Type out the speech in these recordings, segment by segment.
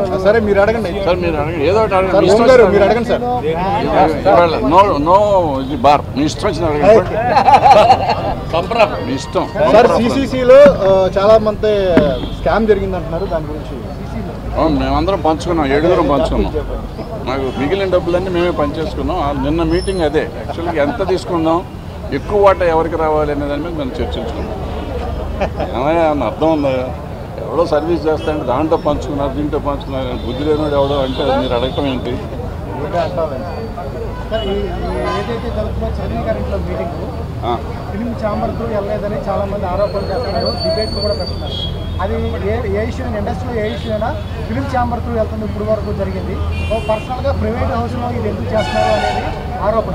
సరే మీరు అడగండి సార్ మీరు అడగండి ఏదో ఒకటి అడగండి. సార్ మీ ఇష్టం ఓం గారు వచ్చిన మీరు అడగండి సార్ ఇవాళ నో నో ఇది బార్ మీ ఇష్టం వచ్చిన అడగండి సంప్రా మీ ఇష్టం సార్ సిసిసిలో చాలా మంది స్కామ్ జరిగింది అంటున్నారు దాని గురించి అవును మేమందరం పంచుకున్నాం ఏడుగురం పంచుకున్నాం నాకు మిగిలిన డబ్బులన్నీ మేమే పంచేసుకున్నాం ఆ నిన్న మీటింగ్ అదే యాక్చువల్గా ఎంత తీసుకుందాం ఎక్కువ వాటా ఎవరికి రావాలి అనే దాని మీద మేము చర్చించుకున్నాం ఏమయ్యా అన్న అర్థం ఉందా ఎవడో సర్వీస్ చేస్తాంటే దాంట్లో పంచుకున్నారు దీంట్లో పంచుకున్నారు బుద్ధి లేనివాడు ఎవడో అంటే మీరు అడగటం ఏంటి సార్, ఈ- ఈ ఏదైతే జరుగుతుందో చిరంజీవి గారి ఇంట్లో మీటింగ్ ఆ, ఫిలిం ఛాంబర్ తో వెళ్ళలేదని చాలా మంది ఆరోపణలు చేస్తున్నారు డిబేట్లు కూడా పెడుతున్నారు అది ఏ ఏ ఇష్యూ ఇండస్ట్రీలో ఏ ఇష్యూ అయినా ఫిలిం ఛాంబర్ తో వెళ్తుంది ఇప్పుడు వరకు జరిగింది ఓ పర్సనల్ గా ప్రైవేట్ హౌస్ లో ఇది ఎందుకు చేస్తున్నారు అనేది ఆరోపణ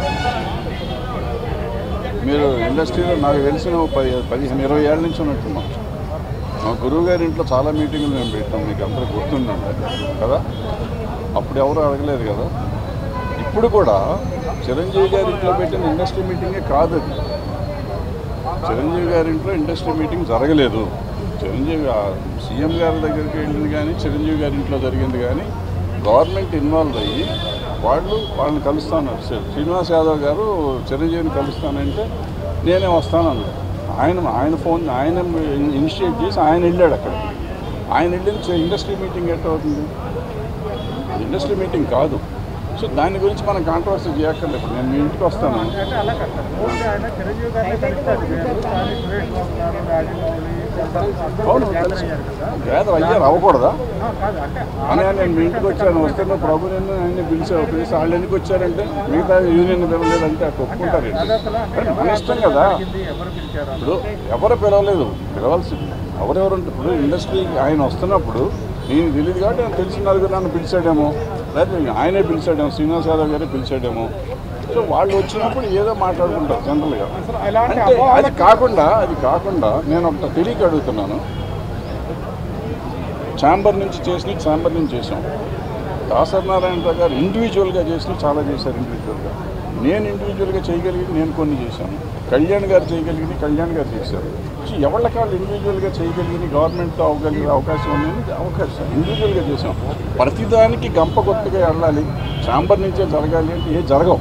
మీరు ఇండస్ట్రీలో నాకు తెలిసిన ఓ పది పదిహేను ఇరవై ఏళ్ళ నుంచి ఉన్నట్టున్నాం మా గురువు గారి ఇంట్లో చాలా మీటింగులు మేము పెట్టాం మీకు అందరూ గుర్తుందండి కదా అప్పుడు ఎవరు అడగలేదు కదా ఇప్పుడు కూడా చిరంజీవి గారి ఇంట్లో పెట్టిన ఇండస్ట్రీ మీటింగే కాదు అది చిరంజీవి గారి ఇంట్లో ఇండస్ట్రీ మీటింగ్ జరగలేదు చిరంజీవి ఆ సీఎం గారి దగ్గరికి వెళ్ళింది కానీ చిరంజీవి గారి ఇంట్లో జరిగింది కానీ గవర్నమెంట్ ఇన్వాల్వ్ అయ్యి వాళ్ళు వాళ్ళని కలుస్తాన్నారు శ్రీ- శ్రీనివాస్ యాదవ్ గారు చిరంజీవిని కలుస్తానంటే నేనే వస్తానన్నాడు ఆయన ఆయన ఫోన్ ఆయన ఇనిషియేట్ చేసి ఆయన వెళ్ళాడు అక్కడ ఆయన వెళ్ళిన ఇండస్ట్రీ మీటింగ్ ఎట్లా అవుతుంది ఇండస్ట్రీ మీటింగ్ కాదు సో దాని గురించి మనం కాంట్రవర్సీ చేయక్కర్లేదు ఇప్పుడు నేను మీ ఇంటికి వస్తాను అంటే అలా కాదు ఓన్లీ ఆయన చిరంజీవి గారిని కలుస్తారు వేరు కానీ సురేష్ బాబు గారు రాజమౌళి అందరూ అవును కూడా గ్యాదర్ తెలుసు. అయ్యారు కదా గ్యాదర్ అయ్యారు అవ్వకూడదా ఆ, కాదు అంటే అని నేను మీ ఇంటికి వచ్చాను వస్తే నువ్వు ప్రభు నేను ఆయన పిలిచావు పిలిచి వాళ్ళు ఎందుకు వచ్చారంటే మిగతా యూనియన్ పిలవలేదంటే అక్కడ ఒప్పుకుంటారు ఏంటి? కానీ మన ఇష్టం కదా ఎవరు పిలిచారు ఇప్పుడు ఎవరు పిలవలేదు పిలవాల్సింది ఎవరెవరు ఉంటే ఇప్పుడు ఇండస్ట్రీ ఆయన వస్తున్నప్పుడు నేను తెలియదు కాబట్టి ఆయన తెలిసిన నలుగురు నన్ను పిలిచాడేమో లేకపోతే ఆయనే పిలిచాడేమో శ్రీనివాస్ యాదవ్ గారే పిలిచాడేమో సో వాళ్ళు వచ్చినప్పుడు ఏదో మాట్లాడుకుంటారు జనరల్గా ఎలాంటి అంటే అది కాకుండా అది కాకుండా నేను ఒక తెలియక అడుగుతున్నాను ఛాంబర్ నుంచి చేసి ఛాంబర్ నుంచి చేసాం దాసరి నారాయణరావు గారు ఇండివిజువల్గా చేసి చాలా చేశారు ఇండివిజువల్గా నేను ఇండివిజువల్గా చేయగలిగింది నేను కొన్ని చేశాను కళ్యాణ్ గారు చేయగలిగింది కళ్యాణ్ గారు చేశారు సో ఎవరి కాళ్ళు ఇండివిజువల్గా చేయగలిగింది గవర్నమెంట్తో అవ్వగలిగే అవకాశం ఉంది అవకాశం ఇండివిజువల్గా చేసాం ప్రతిదానికి గంప కొత్తగా వెళ్ళాలి ఛాంబర్ నుంచే జరగాలి అంటే ఏ జరగవు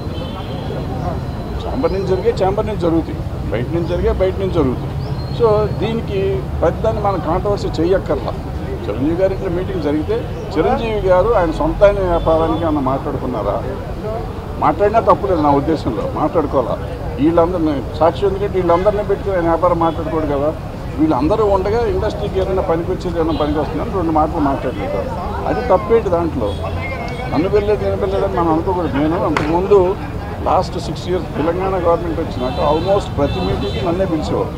ఛాంబర్ నుంచి జరిగే ఛాంబర్ నుంచి జరుగుతాయి బయట నుంచి జరిగే బయట నుంచి జరుగుతాయి సో దీనికి ప్రతిదాన్ని మనం కాంట్రవర్సీ చేయక్కర్లా చిరంజీవి గారి ఇంట్లో మీటింగ్ జరిగితే చిరంజీవి గారు ఆయన సొంత ఆయన వ్యాపారానికి అన్న మాట్లాడుకున్నారా మాట్లాడినా తప్పులేదు నా ఉద్దేశంలో మాట్లాడుకోవాలా వీళ్ళందరినీ సాక్షి ఎందుకంటే వీళ్ళందరినీ పెట్టుకుని ఆయన వ్యాపారం మాట్లాడుకోడు కదా వీళ్ళందరూ ఉండగా ఇండస్ట్రీకి ఏదైనా పనికి వచ్చేది ఏదైనా పనికి వస్తుందని రెండు మాటలు మాట్లాడలేదు అది తప్పేంటి దాంట్లో నన్ను వెళ్ళలేదు నేను వెళ్ళలేదని మనం అనుకోకూడదు నేను అంతకుముందు last six years Telangana government వచ్చినాక ఆల్మోస్ట్ ప్రతి మీటింగ్కి నన్నే పిలిచేవారు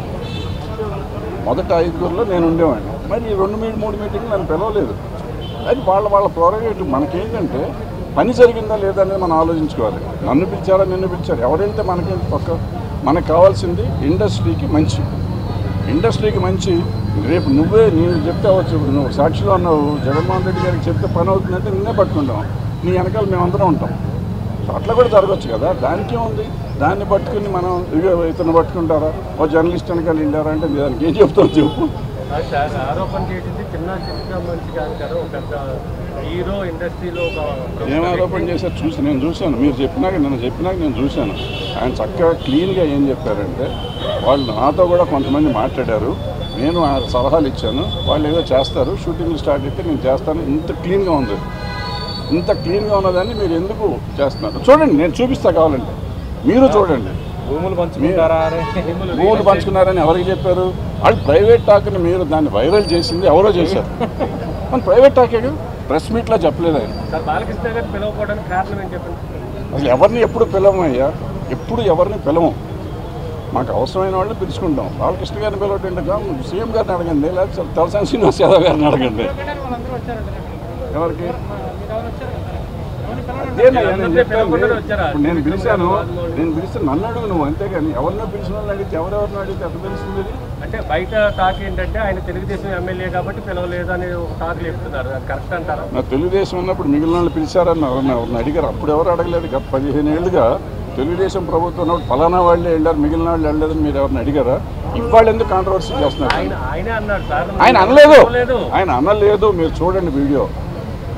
మొదట ఐదుగురులో నేను ఉండేవాడిని మరి ఈ రెండు మీ- మూడు మీటింగ్లు నన్ను పిలవలేదు అది వాళ్ళ వాళ్ళ ప్రోరగేటివ్ మనకేంటంటే పని జరిగిందా లేదా అనేది మనం ఆలోచించుకోవాలి నన్ను పిలిచారా నిన్ను పిలిచారు ఎవరైతే మనకేంటి పక్క మనకు కావాల్సింది ఇండస్ట్రీకి మంచి ఇండస్ట్రీకి మంచి రేపు నువ్వే నేను చెప్తే అవచ్చు ఇప్పుడు నువ్వు సాక్షిలో అన్నావు జగన్మోహన్ రెడ్డి గారికి చెప్తే పని అవుతుందంటే నిన్నే పట్టుకుంటాం నీ వెనకాల మేమందరం ఉంటాం సో అట్లా కూడా జరగచ్చు కదా దానికి ఏముంది దాన్ని పట్టుకుని మనం ఇగో ఇతను పట్టుకుంటారా ఓ జర్నలిస్ట్ వెనకాల వెళ్ళారా అంటే దానికి ఏం చెప్తావు చెప్పు సార్ ఆరోపణ చేసింది చిన్న చిన్న మనిషి కాదు కదా ఒక పెద్ద హీరో ఇండస్ట్రీలో ఒక ఏం ఆరోపణ చేశారు చూసి నేను చూశాను మీరు చెప్పినాక నేను చెప్పినాక నేను చూశాను ఆయన చక్కగా క్లీన్గా ఏం చెప్పారంటే వాళ్ళు నాతో కూడా కొంతమంది మాట్లాడారు నేను ఆ సలహాలు ఇచ్చాను వాళ్ళు ఏదో చేస్తారు షూటింగ్ స్టార్ట్ అయితే నేను చేస్తాను ఇంత క్లీన్గా ఉంది ఇంత క్లీన్గా ఉన్నదాన్ని మీరు ఎందుకు చేస్తున్నారు చూడండి నేను చూపిస్తా కావాలంటే మీరు చూడండి భూములు పంచుకుంటారా అరే భూములు పంచుకున్నారని ఎవరికి చెప్పారు వాళ్ళు ప్రైవేట్ టాక్ని మీరు దాన్ని వైరల్ చేసింది ఎవరో చేశారు మన ప్రైవేట్ టాకే ప్రెస్ మీట్లో చెప్పలేదు ఆయన సార్ బాలకృష్ణ గారు పిలవకపోవడానికి కారణం ఏం చెప్పండి అసలు ఎవరిని ఎప్పుడు పిలవమయ్యా ఎప్పుడు ఎవరిని పిలవం మాకు అవసరమైన వాళ్ళని పిలుచుకుంటాం బాలకృష్ణ గారిని పిలవటంటే కాదు సీఎం గారిని అడగండి లేకపోతే తలసాని శ్రీనివాస్ యాదవ్ గారిని అడగండి వాళ్ళందరూ వచ్చారు ఎవరికి మీరు ఎవరు వచ్చారు అదేనయ్యా నేను అందరినీ చెప్పాను పిలవకుండా వచ్చారా? ఇప్పుడు నేను పిలిచాను నేను పిలిస్తే నన్ను అడుగు నువ్వు అంతేగాని ఎవరినో పిలిచిన వాళ్ళని అడిగితే ఎవరెవరిని అడిగితే ఎట్లా తెలుస్తుంది ఇది? అంటే బయట టాక్ ఏంటంటే ఆయన తెలుగుదేశం ఎమ్మెల్యే కాబట్టి పిలవలేదు అని ఒక టాక్ చెప్తున్నారు అది కరెక్ట్ అంటారా నా తెలుగుదేశం ఉన్నప్పుడు మిగిలిన వాళ్ళు పిలిచారని ఎవరిని ఎవరిని అడిగారు అప్పుడు ఎవరు అడగలేదు గత పదిహేను ఏళ్ళుగా తెలుగుదేశం ప్రభుత్వం ఉన్నప్పుడు ఫలానా వాళ్ళే వెళ్ళారు మిగిలిన వాళ్ళు వెళ్ళలేదని మీరు ఎవరిని అడిగారా ఇవాళ ఎందుకు కాంట్రవర్సీ చేస్తున్నారు ఆయన ఆయనే అన్నాడు సార్ ఆయన అనలేదు పిలవలేదు ఆయన అనలేదు మీరు చూడండి వీడియో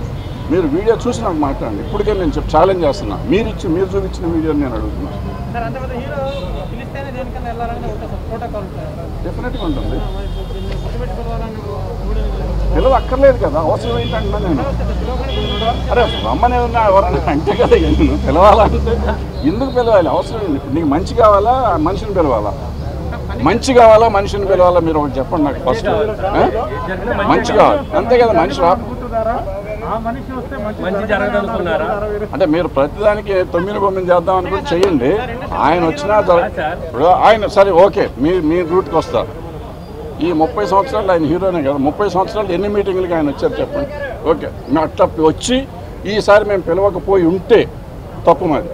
మీరు వీడియో చూసి నాకు మాట్లాడండి ఇప్పటికే నేను చెప్పి ఛాలెంజ్ చేస్తున్నా మీరు ఇచ్చి మీరు చూపించిన వీడియోని నేను అడుగుతున్నాను సార్ అంత పెద్ద హీరో పిలిస్తేనే దేనికన్నా వెళ్ళాలని ఉంటుంది సార్ ప్రోటోకాల్ డెఫినెట్గా ఉంటుంది గుర్తుపెట్టి పిలవాలని పిల్లలు అక్కర్లేదు కదా అవసరం ఏంటంటున్నా నేను అరే రమ్మని ఉన్నా ఎవరన్నా అంటే కదా నేను పిలవాలంటే ఎందుకు పిలవాలి అవసరం ఏంటి ఇప్పుడు నీకు మంచి కావాలా మనిషిని పిలవాలా మంచి కావాలా మనిషిని పిలవాలా మీరు ఒకటి చెప్పండి నాకు ఫస్ట్ మంచి కావాలి అంతే కదా మనిషి రా ఆ మనిషి వస్తే మంచి మంచి జరగదనుకున్నారా అంటే మీరు ప్రతిదానికి తొమ్మిది బొమ్మిది చేద్దాం అనుకుని చెయ్యండి ఆయన వచ్చినా జర- ఇప్పుడు ఆయన సరే ఓకే మీ మీ రూట్కి వస్తా ఈ ముప్పై సంవత్సరాలు ఆయన హీరోనే కదా ముప్పై సంవత్సరాలు ఎన్ని మీటింగ్లకి ఆయన వచ్చారు చెప్పండి ఓకే మేము అట్లా వచ్చి ఈసారి మేము పిలవకపోయి ఉంటే తప్పు మాది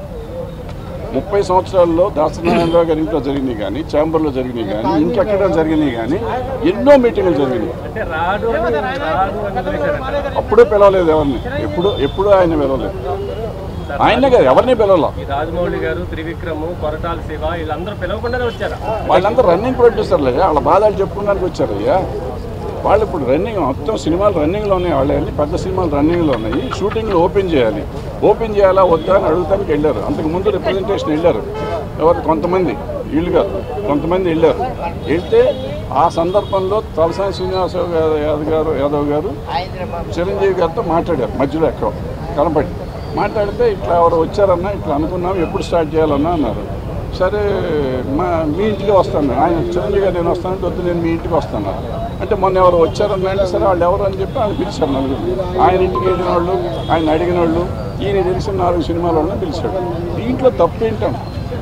ముప్పై సంవత్సరాల్లో దాసనారాయణరావు గారి ఇంట్లో జరిగినాయి కానీ ఛాంబర్లో జరిగినాయి కానీ ఇంకెక్కడ జరిగినాయి కానీ ఎన్నో మీటింగ్లు జరిగినాయి అంటే రాడు రాడు అని వదిలేశారంట అప్పుడే పిలవలేదు ఎవరిని ఎప్పుడు ఎప్పుడు ఆయన పిలవలేదు ఆయనే కదా ఎవరిని పిలవాల ఈ రాజమౌళి గారు త్రివిక్రమ్ కొరటాల శివ వీళ్ళందరూ పిలవకుండానే వచ్చారా వాళ్ళంతా రన్నింగ్ ప్రొడ్యూసర్లు అయ్యా వాళ్ళ బాధలు చెప్పుకోవడానికి వచ్చారు అయ్యా వాళ్ళు ఇప్పుడు రన్నింగ్ మొత్తం సినిమాలు రన్నింగ్లో ఉన్నాయి వాళ్ళు అన్ని పెద్ద సినిమాలు రన్నింగ్లో ఉన్నాయి షూటింగ్లు ఓపెన్ చేయాలి ఓపెన్ చేయాలా వద్దా అని అడుగుతానికి వెళ్ళారు అంతకు ముందు రిప్రజెంటేషన్ వెళ్ళారు ఎవరు కొంతమంది వీళ్ళు కాదు కొంతమంది వెళ్ళారు వెళ్తే ఆ సందర్భంలో తలసాని శ్రీనివాసరావు గారు యాదవ్ గారు యాదవ్ గారు చిరంజీవి గారితో మాట్లాడారు మధ్యలో ఎక్కడో కనపడి మాట్లాడితే ఇట్లా ఎవరు వచ్చారన్నా ఇట్లా అనుకున్నాం ఎప్పుడు స్టార్ట్ చేయాలన్నా అన్నారు సరే మా మీ ఇంటికి వస్తాను ఆయన చిరంజీవి గారు నేను వస్తానంటే వద్దు నేను మీ ఇంటికి వస్తాను అంటే మొన్న ఎవరు వచ్చారన్నా అంటే సరే వాళ్ళు ఎవరు అని చెప్పి ఆయన పిలిచారు నలుగురు ఆయన ఇంటికి వెళ్ళిన వాళ్ళు ఆయన అడిగిన వాళ్ళు ఈయన తెలిసిన నాలుగు సినిమాల వాళ్ళని పిలిచాడు దీంట్లో తప్పు ఏంటంటే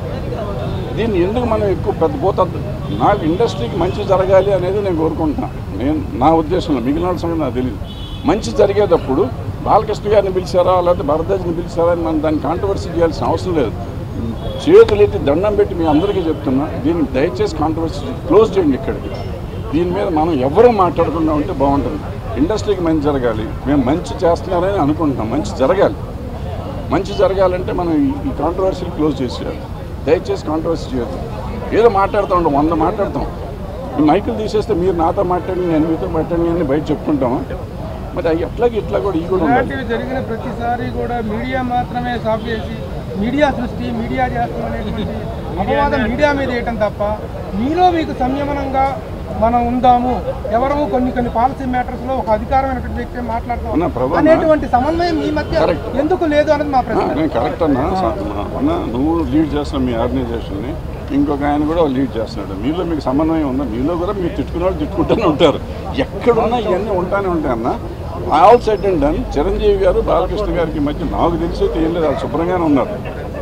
దీన్ని ఎందుకు మనం ఎక్కువ పెద్ద పోతద్దు నాకు ఇండస్ట్రీకి మంచి జరగాలి అనేది నేను కోరుకుంటున్నాను నేను నా ఉద్దేశంలో మిగిలిన వాళ్ళ సంగతి నాకు తెలియదు మంచి జరిగేటప్పుడు బాలకృష్ణ గారిని పిలిచారా లేకపోతే భరద్వాజ్ని పిలిచారా అని మనం దాన్ని కాంట్రవర్సీ చేయాల్సిన అవసరం లేదు చేతులు ఎత్తి దండం పెట్టి మీ అందరికీ చెప్తున్నా దీన్ని దయచేసి కాంట్రవర్సీ క్లోజ్ చేయండి ఇక్కడికి దీని మీద మనం ఎవరూ మాట్లాడకుండా ఉంటే బాగుంటుంది ఇండస్ట్రీకి మంచి జరగాలి మేము మంచి చేస్తున్నారని అనుకుంటున్నాం మంచి జరగాలి మంచి జరగాలంటే మనం ఈ- ఈ కాంట్రవర్సీని క్లోజ్ చేసేయాలి దయచేసి కాంట్రవర్సీ చేయొద్దు ఏదో మాట్లాడుతూ ఉంటాం వంద మాట్లాడతాం ఈ మైకులు తీసేస్తే మీరు నాతో మాట్లాడి నేను మీతో మాట్లాడి అని బయట చెప్పుకుంటాం మరి అవి అట్లాగే ఇట్లా కూడా ఈ కూడా ఉండాలి ఇలాంటివి జరిగిన ప్రతిసారి కూడా మీడియా మాత్రమే సాఫ్ చేసి మీడియా సృష్టి మీడియా చేస్తాం అనేటువంటి అపవాదం మీడియా మీద వేయటం తప్ప మీలో మీకు సంయమనంగా మనం ఉందాము ఎవరము కొన్ని కొన్ని పాలసీ మ్యాటర్స్ లో ఒక అధికారమైనటువంటి వ్యక్తి అన్న, మాట్లాడతాం ప్రభు అన్న. అనేటువంటి సమన్వయం మీ మధ్య Correct. ఎందుకు లేదు అనేది మా ఆ, ప్రశ్న నేను కరెక్ట్ అన్నా స- అన్న నువ్వు లీడ్ చేస్తున్నావు మీ ఆర్గనైజేషన్ని ఇంకొక ఆయన కూడా లీడ్ చేస్తున్నాడు మీలో మీకు సమన్వయం ఉందా మీలో కూడా మీరు తిట్టుకునే వాళ్ళు తిట్టుకుంటూనే ఉంటారు ఎక్కడున్నా ఇవన్నీ ఉంటానే ఉంటాయి అన్న all set and done Chiranjeevi గారు బాలకృష్ణ గారికి మధ్య నాకు తెలిసి అయితే ఏం లేదు వాళ్ళు శుభ్రంగానే ఉన్నారు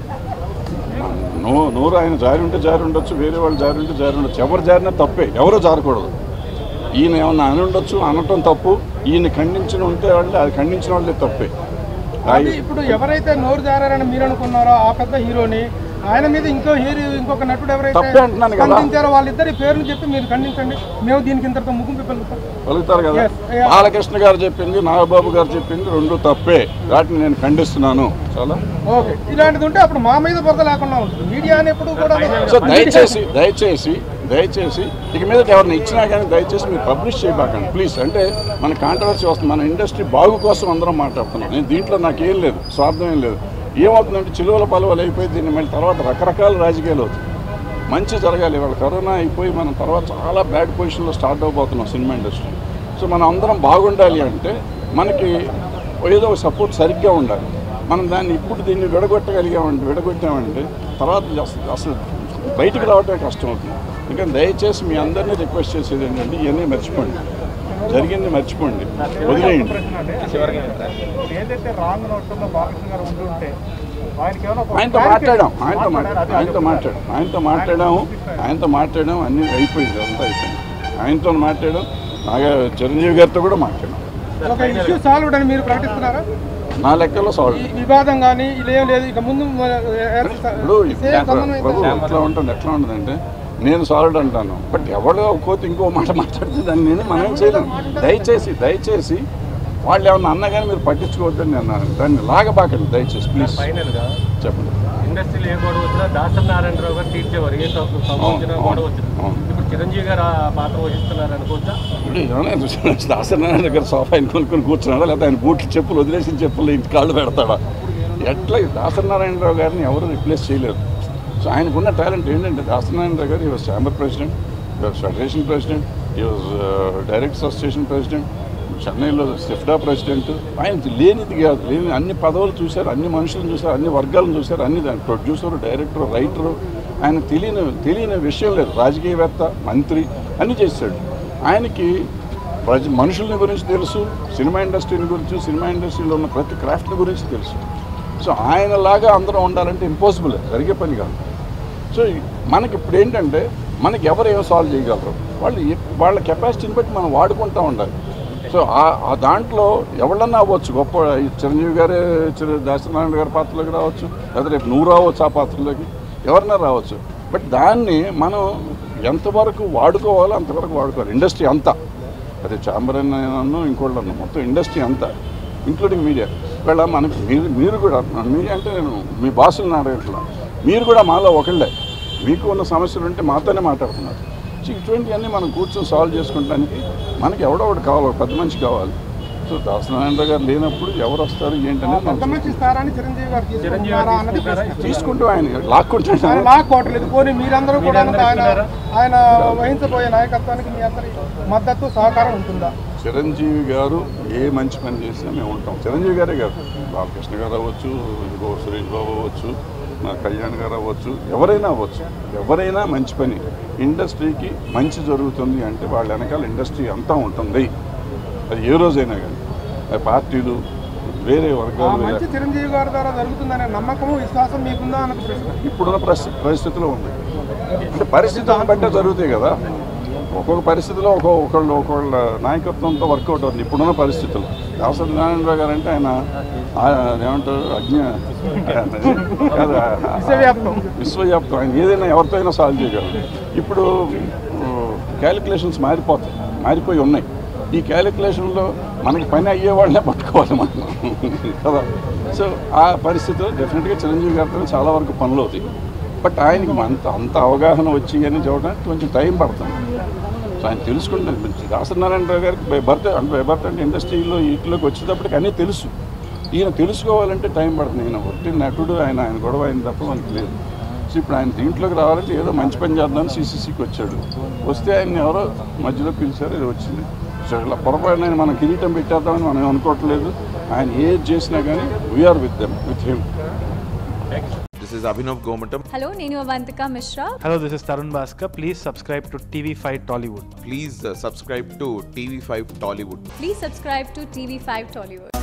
నో నోరు ఆయన జారి ఉంటే జారి ఉండొచ్చు వేరే వాళ్ళు జారి ఉంటే జారి ఉండొచ్చు ఎవరు జారినా తప్పే ఎవరో జారకూడదు ఈయన ఏమన్నా అని ఉండొచ్చు అనటం తప్పు ఈయన ఖండించిన ఉంటే వాళ్ళు అది ఖండించిన వాళ్ళే తప్పే అది ఇప్పుడు ఎవరైతే నోరు జారారని మీరు అనుకున్నారో ఆ పెద్ద హీరోని ఆయన మీద ఇంకో హీరో ఇంకొక నటుడు ఎవరైతే తప్పే అంటున్నాను కదా. స్పందించారో వాళ్ళిద్దరి పేర్లు చెప్పి మీరు ఖండించండి మేము దీనికి ఇంతటితో ముగింపు పెరుగుతాం పలుకుతారు కదా Yes, yeah. బాలకృష్ణ గారు చెప్పింది నాగబాబు గారు చెప్పింది రెండు తప్పే వాటిని నేను ఖండిస్తున్నాను చాలా ఓకే ఇలాంటిది ఉంటే అప్పుడు మా మీద బురద లేకుండా ఉంటుంది మీడియా అని ఎప్పుడు కూడా సో దయచేసి దయచేసి దయచేసి ఇక మీద ఎవరిని ఇచ్చినా కానీ దయచేసి మీరు పబ్లిష్ చేయబాకండి ప్లీజ్ అంటే మన కాంట్రవర్సీ వస్తుంది మన ఇండస్ట్రీ బాగు కోసం అందరం మాట్లాడుతున్నాం నేను దీంట్లో నాకేం లేదు స్వార్థం ఏం లేదు ఏమవుతుందంటే చిలువల పలువలు అయిపోయి దీన్ని మళ్ళీ తర్వాత రకరకాల రాజకీయాలు అవుతాయి మంచి జరగాలి ఇవాళ కరోనా అయిపోయి మనం తర్వాత చాలా బ్యాడ్ పొజిషన్లో స్టార్ట్ అవబోతున్నాం సినిమా ఇండస్ట్రీ సో మనం అందరం బాగుండాలి అంటే మనకి ఏదో సపోర్ట్ సరిగ్గా ఉండాలి మనం దాన్ని ఇప్పుడు దీన్ని విడగొట్టగలిగామంటే విడగొట్టామంటే తర్వాత అసలు అసలు బయటికి రావటమే కష్టం అవుతుంది అందుకని దయచేసి మీ అందరినీ రిక్వెస్ట్ చేసేది ఏంటంటే ఇవన్నీ మర్చిపోండి జరిగింది మర్చిపోండి వదిలేయండి ఏదైతే రాంగ్ నోట్లో బాలకృష్ణ గారు ఉండి ఉంటే ఆయనకి ఏమైనా ఒక ఆయనతో clarity మాట్లాడాం ఆయనతో మాట్లాడారు. అదే మాట్లాడాం ఆయనతో మాట్లాడాం ఆయనతో మాట్లాడాము ఆయనతో మాట్లాడాం అన్నీ అయిపోయింది అంతా అయిపోయింది ఆయనతో మాట్లాడాం నాగా చిరంజీవి గారితో కూడా మాట్లాడాం ఒక ఇష్యూ సాల్వ్డ్ అని మీరు ప్రకటిస్తున్నారా నా లెక్కలో సాల్వ్ ఈ వివాదం కానీ ఇదేం లేదు ఇక ముందు ఇప్పుడు సేమ్ సమన్వయం ప్రభు ఎట్లా ఉంటుంది ఎట్లా ఉంటుందంటే నేను సాల్వ్ అంటాను బట్ ఎవడో కోతి ఇంకో మాట మాట్లాడితే దాన్ని నేను మనం చేయలేం దయచేసి దయచేసి వాళ్ళు ఏమన్నా అన్నా కానీ మీరు పట్టించుకోవద్దని నేను అన్నాను దాన్ని లాగబాకండి దయచేసి ప్లీజ్ ఫైనల్ గా చెప్పండి ఇండస్ట్రీలో ఏ గొడవ వచ్చినా దాసరి నారాయణరావు గారు తీర్చేవారు ఏ తప్పు సంబంధించిన అవును, గొడవ వచ్చినా అవును. ఇప్పుడు చిరంజీవి గారు ఆ పాత్ర వహిస్తున్నారు అనుకోవచ్చా ఇప్పుడు ఏమైనా దాసనారాయణ దగ్గర సోఫా ఆయన కొనుక్కొని కూర్చున్నాడా లేకపోతే ఆయన బూట్లు చెప్పులు వదిలేసిన చెప్పులు ఇంటి కాళ్ళు పెడతాడా ఎట్లా ఈ దాసనారాయణరావు గారిని ఎవరు రిప్లేస్ చేయలేరు సో ఆయనకున్న టాలెంట్ ఏంటంటే దాసనారాయణరావు గారు he was chamber president he was federation president he was director association president చెన్నైలో సిఫ్డా ప్రెసిడెంట్ ఆయన లేనిది కాదు లేని అన్ని పదవులు చూశారు అన్ని మనుషులను చూశారు అన్ని వర్గాలను చూశారు అన్ని దాని ప్రొడ్యూసర్ డైరెక్టర్ రైటరు ఆయన తెలియని తెలియని విషయం లేదు రాజకీయవేత్త మంత్రి అన్ని చేశాడు ఆయనకి ప్రజ మనుషుల గురించి తెలుసు సినిమా ఇండస్ట్రీని గురించి సినిమా ఇండస్ట్రీలో ఉన్న ప్రతి క్రాఫ్ట్ని గురించి తెలుసు సో ఆయనలాగా అందరం ఉండాలంటే ఇంపాసిబుల్ జరిగే పని కాదు సో ఈ- మనకి ఇప్పుడు ఏంటంటే మనకి ఎవరు ఏం సాల్వ్ చేయగలరు వాళ్ళు ఏ- వాళ్ళ కెపాసిటీని బట్టి మనం వాడుకుంటూ ఉండాలి సో ఆ- ఆ దాంట్లో ఎవరన్నా అవ్వచ్చు గొప్ప ఈ చిరంజీవి గారే చిర- దాసనారాయణ గారి పాత్రలోకి రావచ్చు లేదా రేపు నువ్వు రావచ్చు ఆ పాత్రలోకి ఎవరన్నా రావచ్చు బట్ దాన్ని మనం ఎంతవరకు వాడుకోవాలో అంతవరకు వాడుకోవాలి ఇండస్ట్రీ అంతా అదే చాంబర్ అన్నాను ఇంకోళ్ళు అన్నా మొత్తం ఇండస్ట్రీ అంతా ఇంక్లూడింగ్ మీడియా ఇక్కడ మనకి మీరు మీరు కూడా మీడియా అంటే నేను మీ బాసులను అడగట్లా మీరు కూడా మాలో ఒకళ్ళే మీకు ఉన్న సమస్యలు ఉంటే మాతోనే మాట్లాడుతున్నారు సో ఇటువంటివన్నీ మనం కూర్చొని సాల్వ్ చేసుకుంటానికి మనకి ఎవడో ఒకటి కావాలి ఒక పెద్ద మనిషి కావాలి సో దాసనారాయణ గారు లేనప్పుడు ఎవరు వస్తారు ఏంటనేది పెద్ద మనం మంచి ఇస్తారని చిరంజీవి గారు చిరంజీవి తీసుకుంటారా గారు అన్నది తీసుకుంటారా? ప్రశ్న. తీసుకుంటూ ఆయన లాక్కుంటున్నారు ఆయన లాక్కోవట్లేదు పోనీ మీరందరూ కూడా మీరందరూ ఆయన ఇస్తున్నారా? ఆయన వహించబోయే నాయకత్వానికి మీ అందరి మద్దతు సహకారం ఉంటుందా చిరంజీవి గారు ఏ మంచి పని చేసినా మేము ఉంటాం చిరంజీవి గారే కాదు బాలకృష్ణ గారు అవ్వచ్చు ఇంకో సురేష్ బాబు అవ్వచ్చు మా కళ్యాణ్ గారు అవ్వచ్చు ఎవరైనా అవ్వచ్చు ఎవరైనా మంచి పని ఇండస్ట్రీకి మంచి జరుగుతుంది అంటే వాళ్ళ వెనకాల ఇండస్ట్రీ అంతా ఉంటుంది అది ఏ రోజైనా కానీ అది పార్టీలు వేరే ఆ వర్గాలు వేరే మంచి చిరంజీవి గారి ద్వారా జరుగుతుందనే నమ్మకము విశ్వాసం మీకుందా అన్నది ప్రశ్న ఇప్పుడున్న పరిస్థితి పరిస్థితిలో ఉంది అంటే పరిస్థితులను బట్టే జరుగుతాయి కదా ఒక్కొక్క పరిస్థితిలో ఒక్కొక్క ఒకళ్ళు ఒకళ్ళ నాయకత్వంతో వర్కౌట్ అవుతుంది ఇప్పుడున్న పరిస్థితులు దాసరి నారాయణరావు గారు అంటే ఆయన ఆయన ఏమంటారు అజ్ఞ కాదు, విశ్వవ్యాప్తం. విశ్వవ్యాప్తం ఆయన ఏదైనా ఎవరితో అయినా సాల్వ్ చేయగలరు ఇప్పుడు క్యాలిక్యులేషన్స్ మారిపోతాయి మారిపోయి ఉన్నాయి ఈ క్యాలిక్యులేషన్లో మనకి పని అయ్యే వాళ్ళనే పట్టుకోవాలి మనం కదా సో ఆ పరిస్థితిలో డెఫినెట్గా చిరంజీవి గారితో చాలా వరకు పనులు అవుతాయి బట్ ఆయనకి అంత అంత అవగాహన వచ్చి అని చూడడానికి కొంచెం టైం పడుతుంది సో ఆయన తెలుసుకుంటే దాసనారాయణరావు గారికి బై బర్త్ అంటే బై బర్త్ అంటే ఇండస్ట్రీలో వీటిలోకి వచ్చేటప్పటికి అన్నీ తెలుసు ఈయన తెలుసుకోవాలంటే టైం పడుతుంది ఈయన ఒట్టి నటుడు ఆయన ఆయన గొడవ ఆయన తప్ప మనకి లేదు సో ఇప్పుడు ఆయన దీంట్లోకి రావాలంటే ఏదో మంచి పని చేద్దామని సీసీసీకి వచ్చాడు వస్తే ఆయన ఎవరో మధ్యలో పిలిచారు ఇది వచ్చింది సో ఇలా పొరపాటున ఆయన మనం కిరీటం పెట్టేద్దామని మనం అనుకోవట్లేదు ఆయన ఏది చేసినా కానీ we're with them with him This is Abhinav Gomatam. Hello, నేను Avantika Mishra Hello, this is Tarun Bhaskar. Please subscribe to TV5 Tollywood. Please uh, subscribe to TV5 Tollywood. Please subscribe to TV five Tollywood